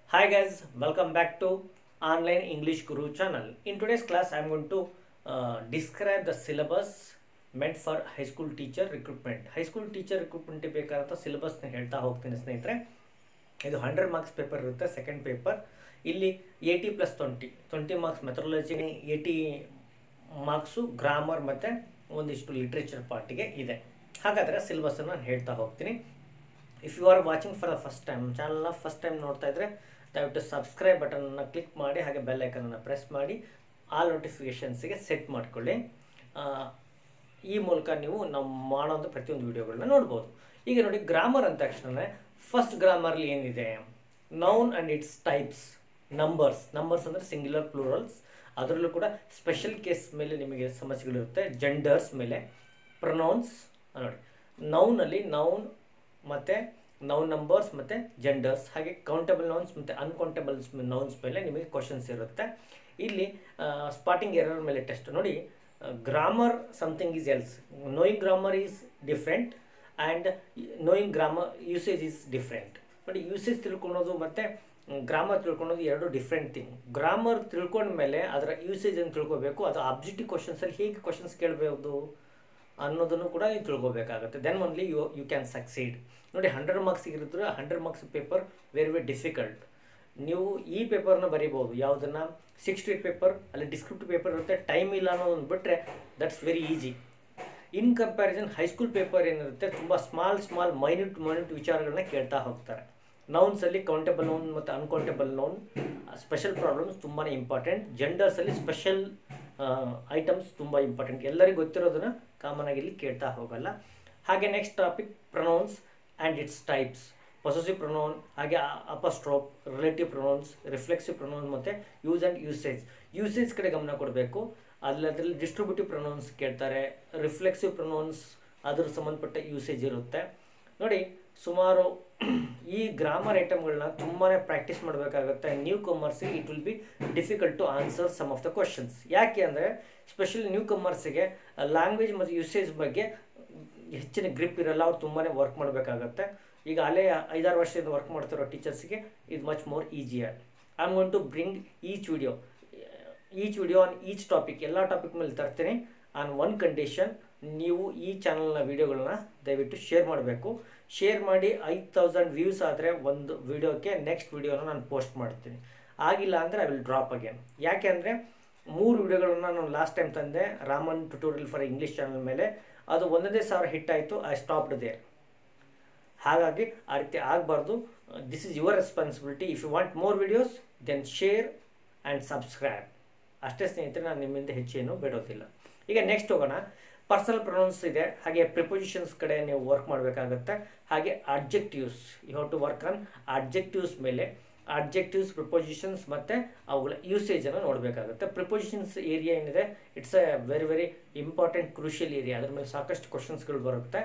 Hi guys, welcome back to Online English Guru channel. In today's class, I'm going to uh, describe the syllabus meant for high school teacher recruitment. High school teacher recruitment ಬೇಕಾದಂಥ ಸಿಲೆಬಸ್ನ ಹೇಳ್ತಾ ಹೋಗ್ತೀನಿ ಸ್ನೇಹಿತರೆ ಇದು hundred marks paper ಇರುತ್ತೆ second paper ಇಲ್ಲಿ eighty plus twenty twenty marks methodology eighty marks grammar ಮತ್ತು ಒಂದಿಷ್ಟು ಲಿಟ್ರೇಚರ್ ಪಾರ್ಟಿಗೆ ಇದೆ ಹಾಗಾದರೆ ಸಿಲೆಬಸ್ಸನ್ನು ನಾನು ಹೇಳ್ತಾ ಹೋಗ್ತೀನಿ if you are watching for the first time ಚಾನಲ್ನ ಫಸ್ಟ್ ಟೈಮ್ ನೋಡ್ತಾ ಇದ್ದರೆ ದಯವಿಟ್ಟು ಸಬ್ಸ್ಕ್ರೈಬ್ ಬಟನನ್ನು ಕ್ಲಿಕ್ ಮಾಡಿ ಹಾಗೆ ಬೆಲ್ ಐಕನನ್ನು ಪ್ರೆಸ್ ಮಾಡಿ ಆ ನೋಟಿಫಿಕೇಷನ್ಸಿಗೆ ಸೆಟ್ ಮಾಡ್ಕೊಳ್ಳಿ ಆ, ಈ ಮೂಲಕ ನೀವು ನಾವು ಮಾಡೋಂಥ ಪ್ರತಿಯೊಂದು ವಿಡಿಯೋಗಳನ್ನ ನೋಡ್ಬೋದು ಈಗ ನೋಡಿ ಗ್ರಾಮರ್ ಅಂದ ತಕ್ಷಣ ಫಸ್ಟ್ ಗ್ರಾಮರ್ಲಿ ಏನಿದೆ noun and its types numbers numbers ಅಂದರೆ ಸಿಂಗ್ಯುಲರ್ ಪ್ಲೂರಲ್ಸ್ ಅದರಲ್ಲೂ ಕೂಡ ಸ್ಪೆಷಲ್ ಕೇಸ್ ಮೇಲೆ ನಿಮಗೆ ಸಮಸ್ಯೆಗಳಿರುತ್ತೆ ಜೆಂಡರ್ಸ್ ಮೇಲೆ ಪ್ರೊನೌನ್ಸ್ ನೋಡಿ ನೌನಲ್ಲಿ ನೌನ್ ಮತ್ತು ನೌನ್ ನಂಬರ್ಸ್ ಮತ್ತು ಜೆಂಡರ್ಸ್ ಹಾಗೆ ಕೌಂಟಬಲ್ ನೌನ್ಸ್ ಮತ್ತು ಅನ್ಕೌಂಟಬಲ್ಸ್ ನೌನ್ಸ್ ಮೇಲೆ ನಿಮಗೆ ಕ್ವಶನ್ಸ್ ಇರುತ್ತೆ ಇಲ್ಲಿ ಸ್ಪಾಟಿಂಗ್ ಎರರ್ ಮೇಲೆ ಟೆಸ್ಟ್ ನೋಡಿ grammar something is else knowing grammar is different and knowing grammar usage is different ನೋಡಿ ಯೂಸೇಜ್ ತಿಳ್ಕೊಳೋದು ಮತ್ತು ಗ್ರಾಮರ್ ತಿಳ್ಕೊಳೋದು ಎರಡು ಡಿಫ್ರೆಂಟ್ ಥಿಂಗ್ ಗ್ರಾಮರ್ ತಿಳ್ಕೊಂಡ್ಮೇಲೆ ಅದರ ಯೂಸೇಜ್ ಅಂತ ತಿಳ್ಕೊಬೇಕು ಅದು ಅಬ್ಜೆಕ್ಟಿವ್ ಕ್ವಶನ್ಸಲ್ಲಿ ಹೇಗೆ ಕ್ವಶನ್ಸ್ ಕೇಳಬಹುದು ಅನ್ನೋದನ್ನು ಕೂಡ ನೀವು ತಿಳ್ಕೊಬೇಕಾಗುತ್ತೆ then only you you can succeed ನೋಡಿ ಹಂಡ್ರೆಡ್ ಮಾರ್ಕ್ಸ್ ಇರಿದ್ರೆ hundred marks paper very very difficult ನೀವು ಈ ಪೇಪರ್ನ ಬರೀಬೋದು ಯಾವುದನ್ನು ಸಿಕ್ಸ್ ಏಟ್ ಪೇಪರ್ ಅಲ್ಲಿ ಡಿಸ್ಕ್ರಿಪ್ಟಿವ್ ಪೇಪರ್ ಇರುತ್ತೆ ಟೈಮ್ ಇಲ್ಲ ಅನ್ನೋದನ್ನು ಬಿಟ್ಟರೆ that's very easy in comparison high school paper ಏನಿರುತ್ತೆ ತುಂಬ ಸ್ಮಾಲ್ ಸ್ಮಾಲ್ ಮೈನ್ಯೂಟ್ ಮೈನ್ಯೂಟ್ ವಿಚಾರಗಳನ್ನ ಕೇಳ್ತಾ ಹೋಗ್ತಾರೆ ನೌನ್ಸಲ್ಲಿ ಕೌಂಟೇಬಲ್ ನೌನ್ ಮತ್ತು ಅನ್ಕೌಂಟೇಬಲ್ ನೌನ್ ಸ್ಪೆಷಲ್ ಪ್ರಾಬ್ಲಮ್ಸ್ ತುಂಬಾ ಇಂಪಾರ್ಟೆಂಟ್ ಜೆಂಡರ್ಸಲ್ಲಿ ಸ್ಪೆಷಲ್ ಐಟಮ್ಸ್ ತುಂಬ ಇಂಪಾರ್ಟೆಂಟ್ ಎಲ್ಲರಿಗೂ ಗೊತ್ತಿರೋದನ್ನ ಕಾಮನ್ ಆಗಿ ಇಲ್ಲಿ ಕೇಳ್ತಾ ಹೋಗಲ್ಲ ಹಾಗೆ next topic pronouns and its types possessive pronoun ಹಾಗೆ apostrophe relative pronouns reflexive pronoun ಮತ್ತು ಯೂಸ್ ಆ್ಯಂಡ್ ಯೂಸೇಜ್ ಯೂಸೇಜ್ ಕಡೆ ಗಮನ ಕೊಡಬೇಕು ಅಲ್ಲಿ ಅದರಲ್ಲಿ ಡಿಸ್ಟ್ರಿಬ್ಯೂಟಿವ್ ಪ್ರೊನೌನ್ಸ್ ಕೇಳ್ತಾರೆ ರಿಫ್ಲೆಕ್ಸಿವ್ ಪ್ರೊನೌನ್ಸ್ ಅದ್ರ ಸಂಬಂಧಪಟ್ಟ ಯೂಸೇಜ್ ಇರುತ್ತೆ ನೋಡಿ ಸುಮಾರು ಈ ಗ್ರಾಮರ್ ಐಟಮ್ಗಳನ್ನ ತುಂಬಾ ಪ್ರಾಕ್ಟೀಸ್ ಮಾಡಬೇಕಾಗುತ್ತೆ ನ್ಯೂ ಕಮರ್ಸಿಗೆ it will be difficult to answer some of the questions ಯಾಕೆ ಅಂದರೆ ಸ್ಪೆಷಲಿ ನ್ಯೂ ಕಮರ್ಸಿಗೆ ಲ್ಯಾಂಗ್ವೇಜ್ ಮತ್ತು ಯೂಸೇಜ್ ಬಗ್ಗೆ ಹೆಚ್ಚಿನ ಗ್ರಿಪ್ ಇರಲ್ಲ ಅವ್ರು ತುಂಬಾ ವರ್ಕ್ ಮಾಡಬೇಕಾಗತ್ತೆ ಈಗ ಅಲ್ಲೇ ಐದಾರು ವರ್ಷದಿಂದ ವರ್ಕ್ ಮಾಡ್ತಿರೋ ಟೀಚರ್ಸ್ಗೆ ಇದು much more easier I am going to bring each video each video on each topic ಎಲ್ಲ ಟಾಪಿಕ್ ಮೇಲೆ ತರ್ತೀನಿ ಆನ್ ಒನ್ ಕಂಡೀಷನ್ ನೀವು ಈ ಚಾನಲ್ನ ವೀಡಿಯೋಗಳನ್ನ ದಯವಿಟ್ಟು ಶೇರ್ ಮಾಡಬೇಕು ಶೇರ್ ಮಾಡಿ ಐದು ತೌಸಂಡ್ ವ್ಯೂಸ್ ಆದರೆ ಒಂದು ವಿಡಿಯೋಕ್ಕೆ ನೆಕ್ಸ್ಟ್ ವಿಡಿಯೋನ ನಾನು ಪೋಸ್ಟ್ ಮಾಡ್ತೀನಿ ಆಗಿಲ್ಲ ಅಂದರೆ ಐ ವಿಲ್ ಡ್ರಾಪ್ ಅಗೇನ್ ಯಾಕೆ ಅಂದರೆ ಮೂರು ವಿಡಿಯೋಗಳನ್ನ ನಾನು ಲಾಸ್ಟ್ ಟೈಮ್ ತಂದೆ Raman tutorial for English channel ಮೇಲೆ ಅದು ಒಂದನೇ ಸಾವಿರ ಹಿಟ್ ಆಯಿತು ಐ ಸ್ಟಾಪ್ಡ್ ದೇರ್ ಹಾಗಾಗಿ ಆ ರೀತಿ ಆಗಬಾರ್ದು this is your responsibility if you want more videos then share and subscribe ಅಷ್ಟೇ ಸ್ನೇಹಿತರೆ ನಾನು ನಿಮ್ಮಿಂದ ಹೆಚ್ಚೇನು ಬೇಡೋದಿಲ್ಲ ಈಗ ನೆಕ್ಸ್ಟ್ ಹೋಗೋಣ ಪರ್ಸನಲ್ ಪ್ರೊನೌನ್ಸ್ ಇದೆ ಹಾಗೆ ಪ್ರಿಪೊಸಿಷನ್ಸ್ ಕಡೆ ನೀವು ವರ್ಕ್ ಮಾಡಬೇಕಾಗುತ್ತೆ ಹಾಗೆ adjectives you have to work on adjectives ಮೇಲೆ ಅಡ್ಜೆಕ್ಟಿವ್ಸ್ ಪ್ರಿಪೊಸಿಷನ್ಸ್ ಮತ್ತು ಅವುಗಳ ಯೂಸೇಜನ್ನು ನೋಡಬೇಕಾಗುತ್ತೆ ಪ್ರಿಪೊಸಿಷನ್ಸ್ ಏರಿಯಾ ಏನಿದೆ it's a very very important crucial area ಅದ್ರ ಮೇಲೆ ಸಾಕಷ್ಟು ಕ್ವಶನ್ಸ್ಗಳು ಬರುತ್ತೆ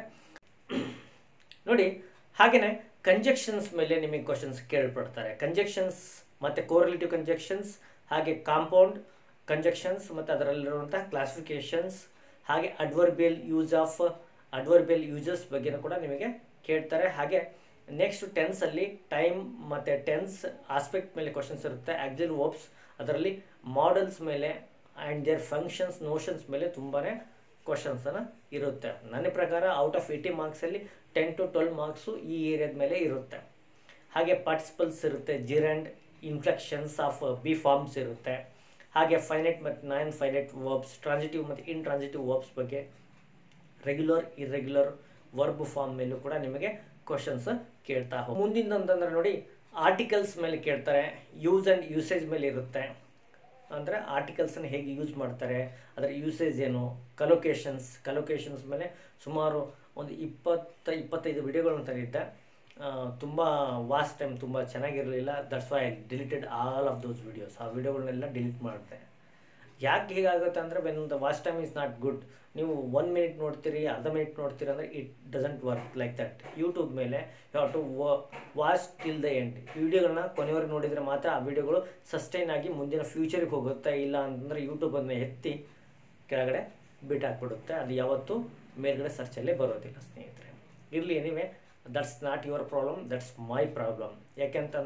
ನೋಡಿ ಹಾಗೆಯೇ ಕಂಜೆಕ್ಷನ್ಸ್ ಮೇಲೆ ನಿಮಗೆ ಕ್ವಶನ್ಸ್ ಕೇಳ್ಪಡ್ತಾರೆ ಕಂಜೆಕ್ಷನ್ಸ್ ಮತ್ತು ಕೋರಿಲೇಟಿವ್ ಕಂಜೆಕ್ಷನ್ಸ್ ಹಾಗೆ ಕಾಂಪೌಂಡ್ ಕಂಜೆಕ್ಷನ್ಸ್ ಮತ್ತು ಅದರಲ್ಲಿರುವಂಥ ಕ್ಲಾಸಿಫಿಕೇಷನ್ಸ್ ಹಾಗೆ adverbial use of adverbial uses ಬಗ್ಗೆನೂ ಕೂಡ ನಿಮಗೆ ಕೇಳ್ತಾರೆ ಹಾಗೆ ನೆಕ್ಸ್ಟ್ ಟೆನ್ಸಲ್ಲಿ ಟೈಮ್ ಮತ್ತು ಟೆನ್ಸ್ ಆಸ್ಪೆಕ್ಟ್ ಮೇಲೆ ಕ್ವಶನ್ಸ್ ಇರುತ್ತೆ ಆಕ್ಸಿಲ್ ವರ್ಬ್ಸ್ ಅದರಲ್ಲಿ ಮಾಡೆಲ್ಸ್ ಮೇಲೆ ಆ್ಯಂಡ್ ದೇರ್ ಫಂಕ್ಷನ್ಸ್ ನೋಷನ್ಸ್ ಮೇಲೆ ತುಂಬಾ ಕ್ವಶನ್ಸನ್ನು ಇರುತ್ತೆ ನನ್ನ ಪ್ರಕಾರ ಔಟ್ ಆಫ್ ಏಯ್ಟಿ ಮಾರ್ಕ್ಸಲ್ಲಿ ಟೆನ್ ಟು ಟ್ವೆಲ್ ಮಾರ್ಕ್ಸು ಈ ಏರಿಯಾದ ಮೇಲೆ ಇರುತ್ತೆ ಹಾಗೆ ಪಾರ್ಟಿಸಿಪಲ್ಸ್ ಇರುತ್ತೆ gerund inflections of be forms ಇರುತ್ತೆ ಹಾಗೆ ಫೈನೈಟ್ ಮತ್ತು ನಾನ್ ಫೈನೈಟ್ ವರ್ಬ್ಸ್ ಟ್ರಾನ್ಸಿಟಿವ್ ಮತ್ತು ಇನ್ ಟ್ರಾನ್ಸಿಟಿವ್ ವರ್ಬ್ಸ್ ಬಗ್ಗೆ ರೆಗ್ಯುಲರ್ ಇರ್ರೆಗ್ಯುಲರ್ ವರ್ಬ್ ಫಾರ್ಮ್ ಮೇಲೂ ಕೂಡ ನಿಮಗೆ ಕ್ವಶನ್ಸ್ ಕೇಳ್ತಾ ಹೋಗಿ ಮುಂದಿನ ಅಂತಂದ್ರೆ ನೋಡಿ ಆರ್ಟಿಕಲ್ಸ್ ಮೇಲೆ ಕೇಳ್ತಾರೆ ಯೂಸ್ ಆ್ಯಂಡ್ ಯೂಸೇಜ್ ಮೇಲೆ ಇರುತ್ತೆ ಅಂದರೆ ಆರ್ಟಿಕಲ್ಸನ್ನು ಹೇಗೆ ಯೂಸ್ ಮಾಡ್ತಾರೆ ಅದರ ಯೂಸೇಜ್ ಏನು ಕಲೊಕೇಶನ್ಸ್ ಕಲೊಕೇಶನ್ಸ್ ಮೇಲೆ ಸುಮಾರು ಒಂದು ಇಪ್ಪತ್ತ ಇಪ್ಪತ್ತೈದು ವಿಡಿಯೋಗಳನ್ನು ತಂದಿದ್ದೆ ತುಂಬ ವಾಸ್ಟ್ ಟೈಮ್ ತುಂಬ ಚೆನ್ನಾಗಿರಲಿಲ್ಲ that's why I deleted all of those videos ಆ ವಿಡಿಯೋಗಳನ್ನೆಲ್ಲ ಡಿಲೀಟ್ ಮಾಡಿದೆ ಯಾಕೆ ಹೀಗಾಗುತ್ತೆ ಅಂದರೆ when the watch time is not good ನೀವು ಒನ್ ಮಿನಿಟ್ ನೋಡ್ತೀರಿ ಅರ್ಧ ಮಿನಿಟ್ ನೋಡ್ತೀರಿ ಅಂದರೆ it doesn't work like that YouTube ಮೇಲೆ you have to watch till the end ವಿಡಿಯೋಗಳನ್ನ ಕೊನೆವರೆಗೆ ನೋಡಿದರೆ ಮಾತ್ರ ಆ ವಿಡಿಯೋಗಳು ಸಸ್ಟೈನ್ ಆಗಿ ಮುಂದಿನ ಫ್ಯೂಚರಿಗೆ ಹೋಗುತ್ತೆ ಇಲ್ಲ ಅಂತಂದರೆ ಯೂಟ್ಯೂಬನ್ನು ಎತ್ತಿ ಕೆಳಗಡೆ ಬಿಟ್ಟಾಕ್ಬಿಡುತ್ತೆ ಅದು ಯಾವತ್ತೂ ಮೇಲ್ಗಡೆ ಸರ್ಚಲ್ಲೇ ಬರೋದಿಲ್ಲ ಸ್ನೇಹಿತರೆ ಇರಲಿ anyway that's not your problem that's my problem ಯಾಕೆಂತಂದರೆ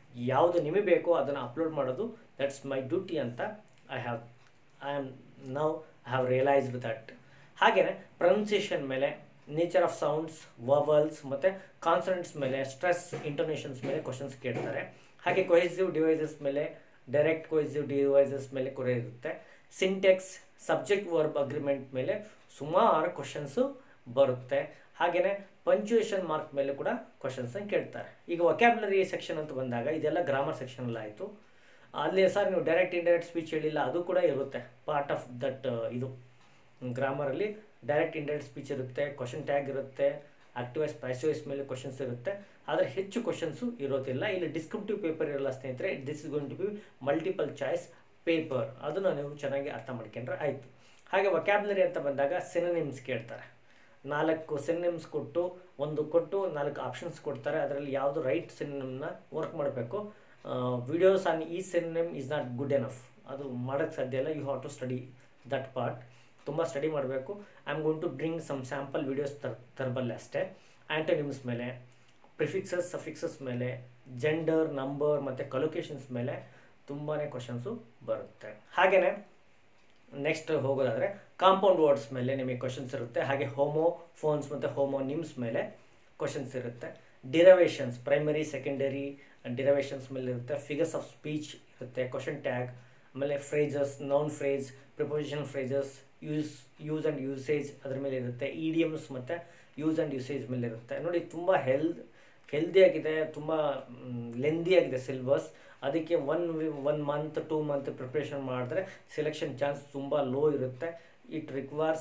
ಯಾವುದು ನಿಮಗೆ ಬೇಕೋ ಅದನ್ನು ಅಪ್ಲೋಡ್ ಮಾಡೋದು ದಟ್ಸ್ ಮೈ ಡ್ಯೂಟಿ ಅಂತ I have I am now I have realised that ಹಾಗೆಯೇ ಪ್ರೊನೌನ್ಸಿಯೇಷನ್ ಮೇಲೆ ನೇಚರ್ ಆಫ್ ಸೌಂಡ್ಸ್ ವವಲ್ಸ್ ಮತ್ತು ಕಾನ್ಸನೆಂಟ್ಸ್ ಮೇಲೆ ಸ್ಟ್ರೆಸ್ ಇಂಟೋನೇಷನ್ಸ್ ಮೇಲೆ ಕ್ವಶನ್ಸ್ ಕೇಳ್ತಾರೆ ಹಾಗೆ ಕೊಹೆಸಿವ್ ಡಿವೈಸಸ್ ಮೇಲೆ ಡೈರೆಕ್ಟ್ ಕೊಹೆಸಿವ್ ಡಿವೈಸಸ್ ಮೇಲೆ ಕೂಡ ಇರುತ್ತೆ ಸಿಂಟೆಕ್ಸ್ ಸಬ್ಜೆಕ್ಟ್ ವರ್ಬ್ ಅಗ್ರಿಮೆಂಟ್ ಮೇಲೆ ಸುಮಾರು ಕ್ವಶನ್ಸು ಬರುತ್ತೆ ಹಾಗೆಯೇ ಪಂಚುಯೇಷನ್ ಮಾರ್ಕ್ ಮೇಲೆ ಕೂಡ ಕ್ವಶನ್ಸನ್ನು ಕೇಳ್ತಾರೆ ಈಗ ವೊಕ್ಯಾಬ್ಲರಿ ಸೆಕ್ಷನ್ ಅಂತ ಬಂದಾಗ ಇದೆಲ್ಲ ಗ್ರಾಮರ್ ಸೆಕ್ಷನಲ್ಲಿ ಆಯಿತು ಅಲ್ಲಿ ಸರ್ ನೀವು ಡೈರೆಕ್ಟ್ ಇಂಡೈರೆಕ್ಟ್ ಸ್ಪೀಚ್ ಹೇಳಿಲ್ಲ ಅದು ಕೂಡ ಇರುತ್ತೆ ಪಾರ್ಟ್ ಆಫ್ ದಟ್ ಇದು ಗ್ರಾಮರಲ್ಲಿ ಡೈರೆಕ್ಟ್ ಇಂಡೈರೆಕ್ಟ್ ಸ್ಪೀಚ್ ಇರುತ್ತೆ ಕ್ವಶನ್ ಟ್ಯಾಗ್ ಇರುತ್ತೆ ಆಕ್ಟಿವೈಸ್ ಪ್ಯಾಸಿವೈಸ್ ಮೇಲೆ ಕ್ವಶನ್ಸ್ ಇರುತ್ತೆ ಆದರೆ ಹೆಚ್ಚು ಕ್ವಶನ್ಸು ಇರೋದಿಲ್ಲ ಇಲ್ಲಿ ಡಿಸ್ಕ್ರಿಪ್ಟಿವ್ ಪೇಪರ್ ಇರಲ್ಲ ಸ್ನೇಹಿತರೆ this is going to be multiple choice paper ಅದನ್ನು ನೀವು ಚೆನ್ನಾಗಿ ಅರ್ಥ ಮಾಡ್ಕೊಂಡ್ರೆ ಆಯಿತು ಹಾಗೆ ವೊಕ್ಯಾಬ್ಲರಿ ಅಂತ ಬಂದಾಗ ಸಿನನಿಮ್ಸ್ ಕೇಳ್ತಾರೆ ನಾಲ್ಕು ಸಿನಿಮ್ಸ್ ಕೊಟ್ಟು ಒಂದು ಕೊಟ್ಟು ನಾಲ್ಕು ಆಪ್ಷನ್ಸ್ ಕೊಡ್ತಾರೆ ಅದರಲ್ಲಿ ಯಾವುದು ರೈಟ್ ಸಿನಿಮ್ನ ವರ್ಕ್ ಮಾಡಬೇಕು ವಿಡಿಯೋಸ್ ಆನ್ ಈ synonym is not good enough ಅದು ಮಾಡೋಕ್ಕೆ ಸಾಧ್ಯ ಇಲ್ಲ you have to study that part ತುಂಬ ಸ್ಟಡಿ ಮಾಡಬೇಕು I am going to bring some sample videos ತರ್ ತರಬಲ್ಲೆ ಅಷ್ಟೇ ಆ್ಯಂಟೋನಿಮ್ಸ್ ಮೇಲೆ ಪ್ರಿಫಿಕ್ಸಸ್ ಸಫಿಕ್ಸಸ್ ಮೇಲೆ ಜೆಂಡರ್ ನಂಬರ್ ಮತ್ತು ಕಲೊಕೇಶನ್ಸ್ ಮೇಲೆ ತುಂಬಾ ಕ್ವಶನ್ಸು ಬರುತ್ತೆ ಹಾಗೆಯೇ ನೆಕ್ಸ್ಟ್ ಹೋಗೋದಾದರೆ ಕಾಂಪೌಂಡ್ ವರ್ಡ್ಸ್ ಮೇಲೆ ನಿಮಗೆ ಕ್ವಶನ್ಸ್ ಇರುತ್ತೆ ಹಾಗೆ ಹೋಮೋ ಫೋನ್ಸ್ ಮತ್ತು ಹೋಮೋ ನಿಮ್ಸ್ ಮೇಲೆ ಕ್ವಶನ್ಸ್ ಇರುತ್ತೆ ಡಿರವೇಷನ್ಸ್ ಪ್ರೈಮರಿ ಸೆಕೆಂಡರಿ ಡಿರವೇಷನ್ಸ್ ಮೇಲೆ ಇರುತ್ತೆ ಫಿಗರ್ಸ್ ಆಫ್ ಸ್ಪೀಚ್ ಇರುತ್ತೆ ಕ್ವಶನ್ ಟ್ಯಾಗ್ ಆಮೇಲೆ phrases noun phrase preposition phrases use use and usage ಅದ್ರ ಮೇಲೆ ಇರುತ್ತೆ ಇಡಿಯಮ್ಸ್ ಮತ್ತು ಯೂಸ್ ಆ್ಯಂಡ್ ಯೂಸೇಜ್ ಮೇಲೆ ಇರುತ್ತೆ ನೋಡಿ ತುಂಬ ಹೆಲ್ತ್ ಹೆಲ್ದಿಯಾಗಿದೆ ತುಂಬ ಲೆಂದಿಯಾಗಿದೆ ಸಿಲೆಬಸ್ ಅದಕ್ಕೆ one one month two month preparation ಮಾಡಿದ್ರೆ ಸೆಲೆಕ್ಷನ್ ಚಾನ್ಸ್ ತುಂಬ ಲೋ ಇರುತ್ತೆ ಇಟ್ ರಿಕ್ವೈರ್ಸ್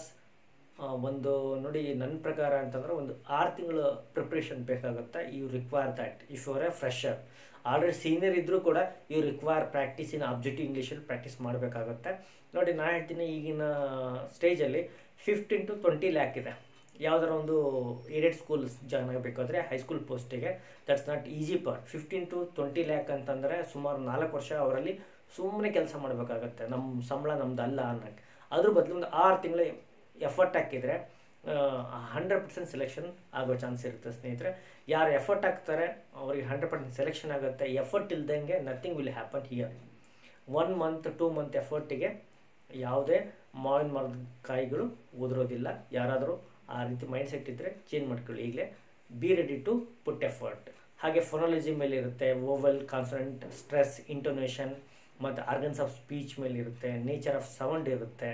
ಒಂದು ನೋಡಿ ನನ್ನ ಪ್ರಕಾರ ಅಂತಂದರೆ ಒಂದು ಆರು ತಿಂಗಳ ಪ್ರಿಪ್ರೇಷನ್ ಬೇಕಾಗುತ್ತೆ you require that if your a fresher already senior ಇದ್ದರೂ ಕೂಡ you require practice in objective ಇಂಗ್ಲೀಷಲ್ಲಿ ಪ್ರಾಕ್ಟೀಸ್ ಮಾಡಬೇಕಾಗುತ್ತೆ ನೋಡಿ ನಾನು ಹೇಳ್ತೀನಿ ಈಗಿನ ಸ್ಟೇಜಲ್ಲಿ ಫಿಫ್ಟೀನ್ ಟು ಟ್ವೆಂಟಿ ಲ್ಯಾಕ್ ಇದೆ ಯಾವುದಾರ ಒಂದು ಏಡೆಡ್ ಸ್ಕೂಲ್ ಜಾಯ್ನ್ ಆಗಬೇಕಾದ್ರೆ ಹೈಸ್ಕೂಲ್ ಪೋಸ್ಟಿಗೆ that's not easy part fifteen to twenty lakh ಅಂತಂದರೆ ಸುಮಾರು ನಾಲ್ಕು ವರ್ಷ ಅವರಲ್ಲಿ ಸುಮ್ಮನೆ ಕೆಲಸ ಮಾಡಬೇಕಾಗತ್ತೆ ನಮ್ಮ ಸಂಬಳ ನಮ್ದು ಅಲ್ಲ ಅನ್ನೋಕ್ಕೆ ಅದ್ರ ಬದಲು ಒಂದು ಆರು ತಿಂಗಳ ಎಫರ್ಟ್ ಹಾಕಿದರೆ ಹಂಡ್ರೆಡ್ ಪರ್ಸೆಂಟ್ ಸೆಲೆಕ್ಷನ್ ಆಗೋ ಚಾನ್ಸ್ ಇರುತ್ತೆ ಸ್ನೇಹಿತರೆ ಯಾರು ಎಫರ್ಟ್ ಹಾಕ್ತಾರೆ ಅವ್ರಿಗೆ ಹಂಡ್ರೆಡ್ ಪರ್ಸೆಂಟ್ ಸೆಲೆಕ್ಷನ್ ಆಗುತ್ತೆ ಎಫರ್ಟ್ ಇಲ್ದಂಗೆ nothing will happen here one month two month ಎಫರ್ಟಿಗೆ ಯಾವುದೇ ಮಾವಿನ ಮರದ ಕಾಯಿಗಳು ಉದುರೋದಿಲ್ಲ ಯಾರಾದರೂ ಆ ರೀತಿ ಮೈಂಡ್ ಸೆಟ್ ಇದ್ದರೆ ಚೇಂಜ್ ಮಾಡ್ಕೊಳ್ಳಿ ಈಗಲೇ be ready to put effort ಹಾಗೆ ಫೊನಾಲಜಿ ಮೇಲೆ ಇರುತ್ತೆ ಓವಲ್ ಕಾನ್ಸನೆಂಟ್ ಸ್ಟ್ರೆಸ್ ಇಂಟೋನೇಷನ್ ಮತ್ತು ಆರ್ಗನ್ಸ್ ಆಫ್ ಸ್ಪೀಚ್ ಮೇಲೆ ಇರುತ್ತೆ ನೇಚರ್ ಆಫ್ ಸೌಂಡ್ ಇರುತ್ತೆ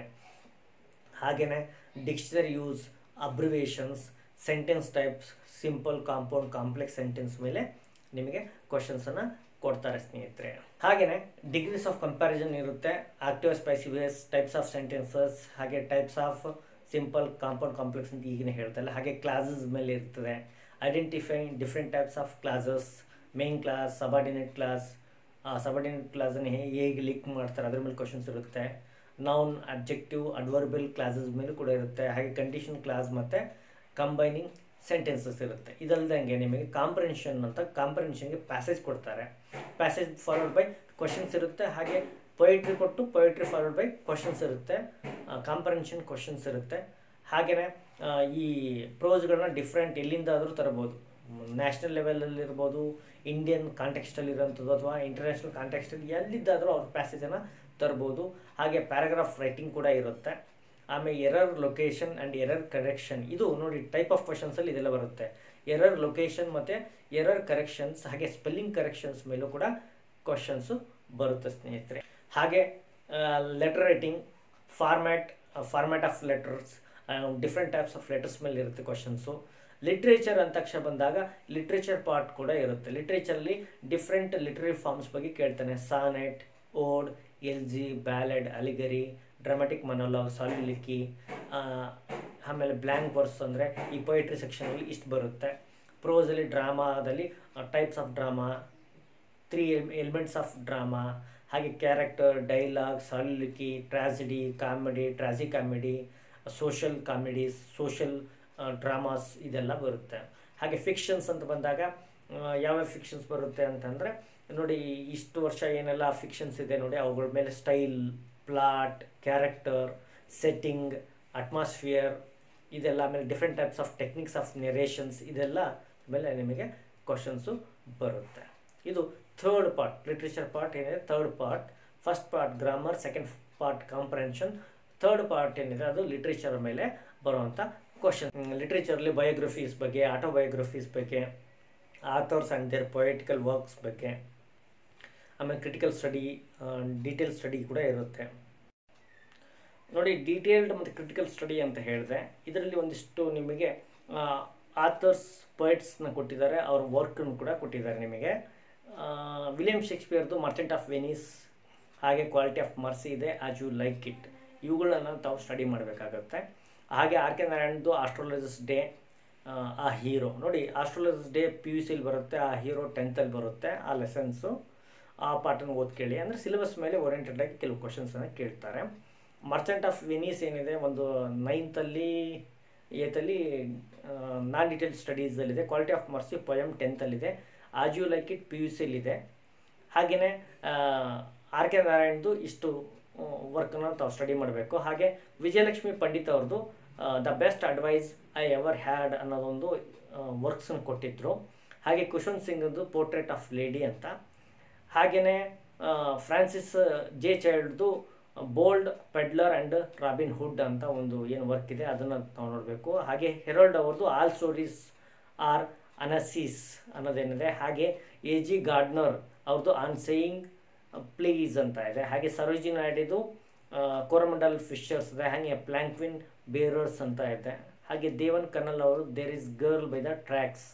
ಹಾಗೆಯೇ dictionary use abbreviations sentence types simple compound complex sentence ಮೇಲೆ ನಿಮಗೆ ಕ್ವಶನ್ಸನ್ನು ಕೊಡ್ತಾರೆ ಸ್ನೇಹಿತರೆ ಹಾಗೆಯೇ ಡಿಗ್ರೀಸ್ ಆಫ್ ಕಂಪ್ಯಾರಿಸನ್ ಇರುತ್ತೆ active passive types of sentences ಹಾಗೆ types of simple compound complex ಅಂತ ಈಗಿನ ಹೇಳ್ತಲ್ಲ ಹಾಗೆ ಕ್ಲಾಸಸ್ ಮೇಲೆ ಇರ್ತದೆ identifying different types of classes main clause subordinate clause ಆ ಸಬಾರ್ಡಿನೇಟ್ ಕ್ಲಾಸನ್ನು ಹೇಗೆ ಲಿಂಕ್ ಮಾಡ್ತಾರೆ ಅದ್ರ ಮೇಲೆ ಕ್ವಶನ್ಸ್ ಇರುತ್ತೆ ನೌನ್ ಅಬ್ಜೆಕ್ಟಿವ್ ಅಡ್ವರ್ಬಲ್ ಕ್ಲಾಸಸ್ ಮೇಲೂ ಕೂಡ ಇರುತ್ತೆ ಹಾಗೆ ಕಂಡೀಷನ್ ಕ್ಲಾಸ್ ಮತ್ತು ಕಂಬೈನಿಂಗ್ ಸೆಂಟೆನ್ಸಸ್ ಇರುತ್ತೆ ಇದಲ್ದಂಗೆ ನಿಮಗೆ ಕಾಂಪ್ರೆನ್ಷನ್ ಅಂತ ಕಾಂಪ್ರೆನ್ಷನ್ಗೆ ಪ್ಯಾಸೇಜ್ ಕೊಡ್ತಾರೆ ಪ್ಯಾಸೇಜ್ ಫಾರ್ವರ್ಡ್ ಬೈ ಕ್ವಶನ್ಸ್ ಇರುತ್ತೆ ಹಾಗೆ ಪೊಯಿಟ್ರಿ ಕೊಟ್ಟು ಪೊಯಿಟ್ರಿ ಫಾರ್ವರ್ಡ್ ಬೈ ಕ್ವಶನ್ಸ್ ಇರುತ್ತೆ ಕಾಂಪ್ರೆನ್ಷನ್ ಕ್ವಶನ್ಸ್ ಇರುತ್ತೆ ಹಾಗೆಯೇ ಈ ಪ್ರೋಸ್ಗಳನ್ನ ಡಿಫ್ರೆಂಟ್ ಎಲ್ಲಿಂದಾದರೂ ತರಬೋದು ನ್ಯಾಷನಲ್ ಲೆವೆಲಲ್ಲಿ ಇರ್ಬೋದು ಇಂಡಿಯನ್ ಕಾಂಟೆಕ್ಸ್ಟಲ್ಲಿ ಇರೋಂಥದ್ದು ಅಥವಾ ಇಂಟರ್ನ್ಯಾಷನಲ್ ಕಾಂಟೆಕ್ಸ್ಟಲ್ಲಿ ಎಲ್ಲಿದ್ದಾದರೂ ಅವ್ರ ಪ್ಯಾಸೇಜನ್ನು ತರ್ಬೋದು ಹಾಗೆ ಪ್ಯಾರಾಗ್ರಾಫ್ ರೈಟಿಂಗ್ ಕೂಡ ಇರುತ್ತೆ ಆಮೇಲೆ error location and error correction ಇದು ನೋಡಿ ಟೈಪ್ ಆಫ್ ಕ್ವಶನ್ಸಲ್ಲಿ ಇದೆಲ್ಲ ಬರುತ್ತೆ ಎರರ್ ಲೊಕೇಶನ್ ಮತ್ತು ಎರರ್ ಕರೆಕ್ಷನ್ಸ್ ಹಾಗೆ ಸ್ಪೆಲ್ಲಿಂಗ್ ಕರೆಕ್ಷನ್ಸ್ ಮೇಲೂ ಕೂಡ ಕ್ವಶನ್ಸು ಬರುತ್ತೆ ಸ್ನೇಹಿತರೆ ಹಾಗೆ letter writing format format of letters different types of letters ಮೇಲೆ ಇರುತ್ತೆ ಕ್ವಶನ್ಸು ಲಿಟ್ರೇಚರ್ ಅಂತ ತಕ್ಷಣ ಬಂದಾಗ ಲಿಟ್ರೇಚರ್ ಪಾರ್ಟ್ ಕೂಡ ಇರುತ್ತೆ ಲಿಟ್ರೇಚರಲ್ಲಿ ಡಿಫ್ರೆಂಟ್ ಲಿಟ್ರರಿ ಫಾರ್ಮ್ಸ್ ಬಗ್ಗೆ ಕೇಳ್ತಾನೆ sonnet ode elegy ballad allegory dramatic monologue soliloquy ಆಮೇಲೆ ಬ್ಲ್ಯಾಂಕ್ ವರ್ಸ್ ಅಂದರೆ ಈ ಪೊಯಿಟ್ರಿ ಸೆಕ್ಷನಲ್ಲಿ ಇಷ್ಟು ಬರುತ್ತೆ ಪ್ರೋಸಲ್ಲಿ ಡ್ರಾಮಾದಲ್ಲಿ types of drama three elements of drama ಹಾಗೆ character dialogue soliloquy tragedy comedy tragicomedy social comedies social dramas ಇದೆಲ್ಲ ಬರುತ್ತೆ ಹಾಗೆ ಫಿಕ್ಷನ್ಸ್ ಅಂತ ಬಂದಾಗ ಯಾವ್ಯಾವ ಫಿಕ್ಷನ್ಸ್ ಬರುತ್ತೆ ಅಂತಂದರೆ ನೋಡಿ ಇಷ್ಟು ವರ್ಷ ಏನೆಲ್ಲ ಫಿಕ್ಷನ್ಸ್ ಇದೆ ನೋಡಿ ಅವುಗಳ ಮೇಲೆ style plot character setting atmosphere ಇದೆಲ್ಲ ಆಮೇಲೆ different types of techniques of narrations ಇದೆಲ್ಲ ಮೇಲೆ ನಿಮಗೆ ಕ್ವಶನ್ಸು ಬರುತ್ತೆ ಇದು ಥರ್ಡ್ ಪಾರ್ಟ್ ಲಿಟ್ರೇಚರ್ ಪಾರ್ಟ್ ಏನಿದೆ third part first part grammar second part comprehension third part ಏನಿದೆ ಅದು ಲಿಟ್ರೇಚರ್ ಮೇಲೆ ಬರುವಂಥ ಕ್ವಶನ್ ಲಿಟ್ರೇಚರ್ಲಿ ಬಯೋಗ್ರಫೀಸ್ ಬಗ್ಗೆ ಆಟೋಬಯೋಗ್ರಫೀಸ್ ಬಗ್ಗೆ authors and their poetical works ಬಗ್ಗೆ ಆಮೇಲೆ ಕ್ರಿಟಿಕಲ್ ಸ್ಟಡಿ ಡೀಟೇಲ್ ಸ್ಟಡಿ ಕೂಡ ಇರುತ್ತೆ ನೋಡಿ ಡೀಟೇಲ್ಡ್ ಮತ್ತು ಕ್ರಿಟಿಕಲ್ ಸ್ಟಡಿ ಅಂತ ಹೇಳಿದೆ ಇದರಲ್ಲಿ ಒಂದಿಷ್ಟು ನಿಮಗೆ ಆಥರ್ಸ್ ಪೊಯಿಟ್ಸ್ನ ಕೊಟ್ಟಿದ್ದಾರೆ ಅವ್ರ ವರ್ಕನ್ನು ಕೂಡ ಕೊಟ್ಟಿದ್ದಾರೆ ನಿಮಗೆ ವಿಲಿಯಂ ಶೇಕ್ಸ್ಪಿಯರ್ದು ಮರ್ಚೆಂಟ್ ಆಫ್ ವೆನೀಸ್ ಹಾಗೆ ಕ್ವಾಲಿಟಿ ಆಫ್ ಮರ್ಸಿ ಇದೆ ಆಸ್ ಯು ಲೈಕ್ ಇಟ್ ಇವುಗಳನ್ನು ತಾವು ಸ್ಟಡಿ ಮಾಡಬೇಕಾಗತ್ತೆ ಹಾಗೆ ಆರ್ ಕೆ ನಾರಾಯಣ್ದು ಆಸ್ಟ್ರಾಲಜಿಸ್ ಡೇ ಆ ಹೀರೋ ನೋಡಿ ಆಸ್ಟ್ರಾಲಜಿಸ್ ಡೇ ಪಿ ಯು ಸಿಲಿ ಬರುತ್ತೆ ಆ ಹೀರೋ ಟೆಂತಲ್ಲಿ ಬರುತ್ತೆ ಆ ಲೆಸನ್ಸು ಆ ಪಾಠನ ಓದ್ಕೇಳಿ ಅಂದರೆ ಸಿಲೆಬಸ್ ಮೇಲೆ ಓರಿಯೆಂಟೆಡ್ ಆಗಿ ಕೆಲವು ಕ್ವಶನ್ಸನ್ನು ಕೇಳ್ತಾರೆ ಮರ್ಚೆಂಟ್ ಆಫ್ ವೆನೀಸ್ ಏನಿದೆ ಒಂದು ನೈನ್ತಲ್ಲಿ ಏತಲ್ಲಿ ನಾನ್ ಡೀಟೇಲ್ ಸ್ಟಡೀಸಲ್ಲಿದೆ ಕ್ವಾಲಿಟಿ ಆಫ್ ಮರ್ಸಿ ಪೊಯಮ್ ಟೆಂತಲ್ಲಿದೆ as you like it P U ಸಿಲಿದೆ ಹಾಗೆಯೇ ಆರ್ ಕೆ ನಾರಾಯಣ್ದು ಇಷ್ಟು ವರ್ಕನ್ನು ತಾವು ಸ್ಟಡಿ ಮಾಡಬೇಕು ಹಾಗೆ ವಿಜಯಲಕ್ಷ್ಮಿ ಪಂಡಿತ್ ಅವ್ರದ್ದು the best advice I ever had ಅನ್ನೋದೊಂದು ವರ್ಕ್ಸನ್ನು ಕೊಟ್ಟಿದ್ದರು ಹಾಗೆ ಕುಶವಂತ್ ಸಿಂಗ್ದು ಪೋರ್ಟ್ರೇಟ್ ಆಫ್ ಲೇಡಿ ಅಂತ ಹಾಗೆಯೇ ಫ್ರಾನ್ಸಿಸ್ ಜೆ ಚೈಲ್ಡ್ದು bold peddler and Robin Hood ಅಂತ ಒಂದು ಏನು ವರ್ಕ್ ಇದೆ ಅದನ್ನು ನಾವು ನೋಡಬೇಕು ಹಾಗೆ ಹೆರಾಲ್ಡ್ ಅವ್ರದ್ದು ಆಲ್ ಸ್ಟೋರೀಸ್ ಆರ್ ಅನಸೀಸ್ ಅನ್ನೋದೇನಿದೆ ಹಾಗೆ ಎ ಜಿ ಗಾರ್ಡ್ನರ್ ಅವ್ರದ್ದು ಆನ್ ಸೇಯಿಂಗ್ ಪ್ಲೀಸ್ ಅಂತ ಇದೆ ಹಾಗೆ ಸರೋಜಿ ನಾಯ್ಡಿದು ಕೋರಮಂಡಲ್ ಫಿಶರ್ಸ್ ಇದೆ ಹಾಗೆ ಪ್ಲ್ಯಾಂಕ್ವಿನ್ ಬೇರರ್ಸ್ ಅಂತ ಇದೆ ಹಾಗೆ ದೇವನ್ ಕನ್ನಲ್ ಅವರು there is girl by the tracks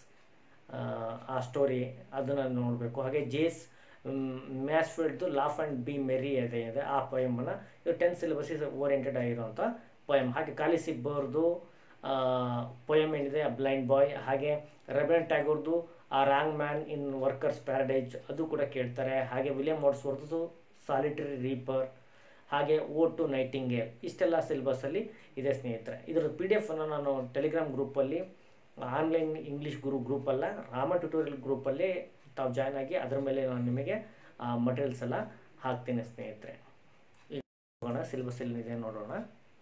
ಆ ಸ್ಟೋರಿ ಅದನ್ನು ನೋಡಬೇಕು ಹಾಗೆ ಜೇಸ್ ಮ್ಯಾಸ್ಫೀಲ್ಡ್ದು ಲಾಫ್ ಆ್ಯಂಡ್ ಬಿ ಮೆರಿ ಇದೆ ಇದೆ ಆ ಪೊಯಮನ್ನು ಇದು ಟೆಂತ್ ಸಿಲೆಬಸ್ ಓರಿಯೆಂಟೆಡ್ ಆಗಿರುವಂಥ ಪೊಯಮ್ ಹಾಗೆ ಕಾಲಿ ಸಿಬ್ಬರ್ದು ಪೊಯಮ್ ಏನಿದೆ ಬ್ಲೈಂಡ್ ಬಾಯ್ ಹಾಗೆ ರಬೀಂದ್ರ ಟ್ಯಾಗೋರ್ದು ಆ wrong man in workers paradise ಅದು ಕೂಡ ಕೇಳ್ತಾರೆ ಹಾಗೆ ವಿಲಿಯಂ ವರ್ಡ್ಸ್ವರ್ದು ಸಾಲಿಟರಿ ರೀಪರ್ ಹಾಗೆ ಓ ಟು ನೈಟಿಂಗೇಲ್ ಇಷ್ಟೆಲ್ಲ ಸಿಲೆಬಸ್ಸಲ್ಲಿ ಇದೆ ಸ್ನೇಹಿತರೆ ಇದರ ಪಿ ಡಿ ಎಫನ್ನು ನಾನು ಟೆಲಿಗ್ರಾಮ್ ಗ್ರೂಪಲ್ಲಿ ಆನ್ಲೈನ್ ಇಂಗ್ಲೀಷ್ ಗುರು ಗ್ರೂಪಲ್ಲ ರಾಮ ಟ್ಯುಟೋರಿಯಲ್ ಗ್ರೂಪಲ್ಲಿ ತಾವು ಜಾಯ್ನ್ ಆಗಿ ಅದರ ಮೇಲೆ ನಾನು ನಿಮಗೆ ಮಟೀರಿಯಲ್ಸ್ ಎಲ್ಲ ಹಾಕ್ತೀನಿ ಸ್ನೇಹಿತರೆ ಈಗ ನೋಡೋಣ ಸಿಲೆಬಸ್ ಎಲ್ಲಿದೆ ನೋಡೋಣ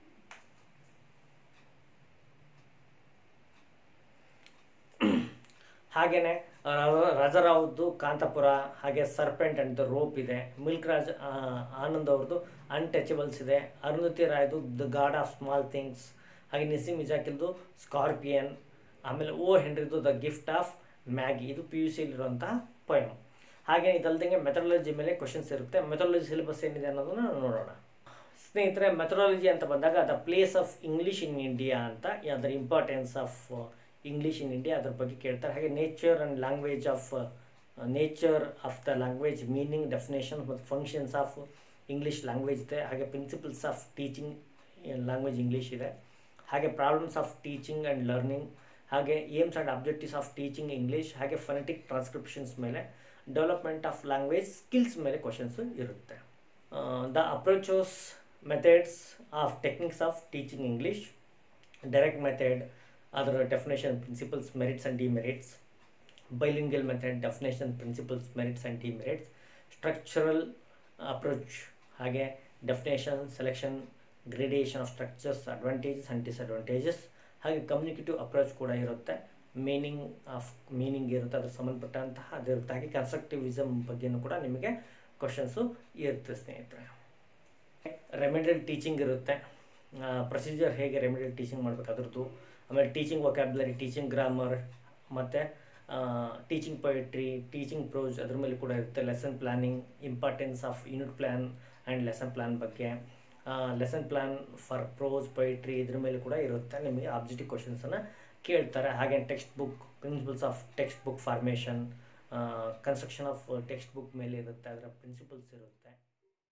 ಹಾಗೆಯೇ ರಾಜಾರಾವ್ದು ಕಾಂತಪುರ ಹಾಗೆ ಸರ್ಪೆಂಟ್ ಅಂಡ್ ದ ರೋಪ್ ಇದೆ ಮಿಲ್ಕ್ ರಾಜ್ ಆನಂದ್ ಅವ್ರದ್ದು ಅನ್ಟಚಬಲ್ಸ್ ಇದೆ ಅರುಂಧತಿ ರಾಯ್ದು the god of small things ಹಾಗೆ ನಿಸಿಮ್ ಇಜಾಕಿಲ್ದು ಸ್ಕಾರ್ಪಿಯನ್ ಆಮೇಲೆ ಓ ಹೆನ್ರಿದು ದ ಗಿಫ್ಟ್ ಆಫ್ ಮ್ಯಾಗಿ ಇದು ಪಿ ಯು ಸಿಲಿರುವಂತಹ ಪೊಯಮ್ ಹಾಗೆ ಇದಲ್ದಂಗೆ ಮೆಥಡಾಲಜಿ ಮೇಲೆ ಕ್ವಶನ್ಸ್ ಇರುತ್ತೆ ಮೆಥಡಾಲಜಿ ಸಿಲೆಬಸ್ ಏನಿದೆ ಅನ್ನೋದನ್ನ ನೋಡೋಣ ಸ್ನೇಹಿತರೆ ಮೆಥಡಾಲಜಿ ಅಂತ ಬಂದಾಗ the place of English in India ಅಂತ ಅದರ importance of English in India ಅದ್ರ ಬಗ್ಗೆ ಕೇಳ್ತಾರೆ ಹಾಗೆ nature and language of nature of the language meaning definition ಮತ್ತು ಫಂಕ್ಷನ್ಸ್ ಆಫ್ ಇಂಗ್ಲೀಷ್ ಲ್ಯಾಂಗ್ವೇಜ್ ಇದೆ ಹಾಗೆ principles of teaching language English ಇದೆ ಹಾಗೆ problems of teaching and learning ಹಾಗೆ aims and objectives of teaching English ಹಾಗೆ ಫನೆಟಿಕ್ ಟ್ರಾನ್ಸ್ಕ್ರಿಪ್ಷನ್ಸ್ ಮೇಲೆ development of language skills ಮೇಲೆ questions ಇರುತ್ತೆ the approaches methods of techniques of teaching English direct method ಅದರ definition principles merits and demerits bilingual method definition principles merits and demerits structural approach ಹಾಗೆ definition selection gradation of structures advantages and disadvantages ಹಾಗೆ communicative approach ಕೂಡ ಇರುತ್ತೆ meaning of meaning ಇರುತ್ತೆ ಅದ್ರ ಸಂಬಂಧಪಟ್ಟಂತಹ ಅದಿರುತ್ತೆ ಹಾಗೆ constructivism ಬಗ್ಗೆನೂ ಕೂಡ ನಿಮಗೆ ಕ್ವಶನ್ಸು ಇರುತ್ತೆ ಸ್ನೇಹಿತರೆ ರೆಮಿಡಿಯಲ್ ಟೀಚಿಂಗ್ ಇರುತ್ತೆ ಪ್ರೊಸೀಜರ್ ಹೇಗೆ ರೆಮಿಡಿಯಲ್ ಟೀಚಿಂಗ್ ಮಾಡಬೇಕು ಅದ್ರದ್ದು ಆಮೇಲೆ ಟೀಚಿಂಗ್ ವೊಕ್ಯಾಬ್ಲರಿ ಟೀಚಿಂಗ್ ಗ್ರಾಮರ್ ಮತ್ತು ಟೀಚಿಂಗ್ ಪೊಯಿಟ್ರಿ ಟೀಚಿಂಗ್ ಪ್ರೋಸ್ ಅದ್ರ ಮೇಲೆ ಕೂಡ ಇರುತ್ತೆ lesson planning importance of unit plan and lesson plan ಬಗ್ಗೆ lesson plan for prose poetry ಇದ್ರ ಮೇಲೆ ಕೂಡ ಇರುತ್ತೆ ನಿಮಗೆ ಆಬ್ಜೆಕ್ಟಿವ್ ಕ್ವಶನ್ಸನ್ನು ಕೇಳ್ತಾರೆ ಹಾಗೆ text book principles of text book formation construction of text book ಮೇಲೆ ಇರುತ್ತೆ ಅದರ ಪ್ರಿನ್ಸಿಪಲ್ಸ್ ಇರುತ್ತೆ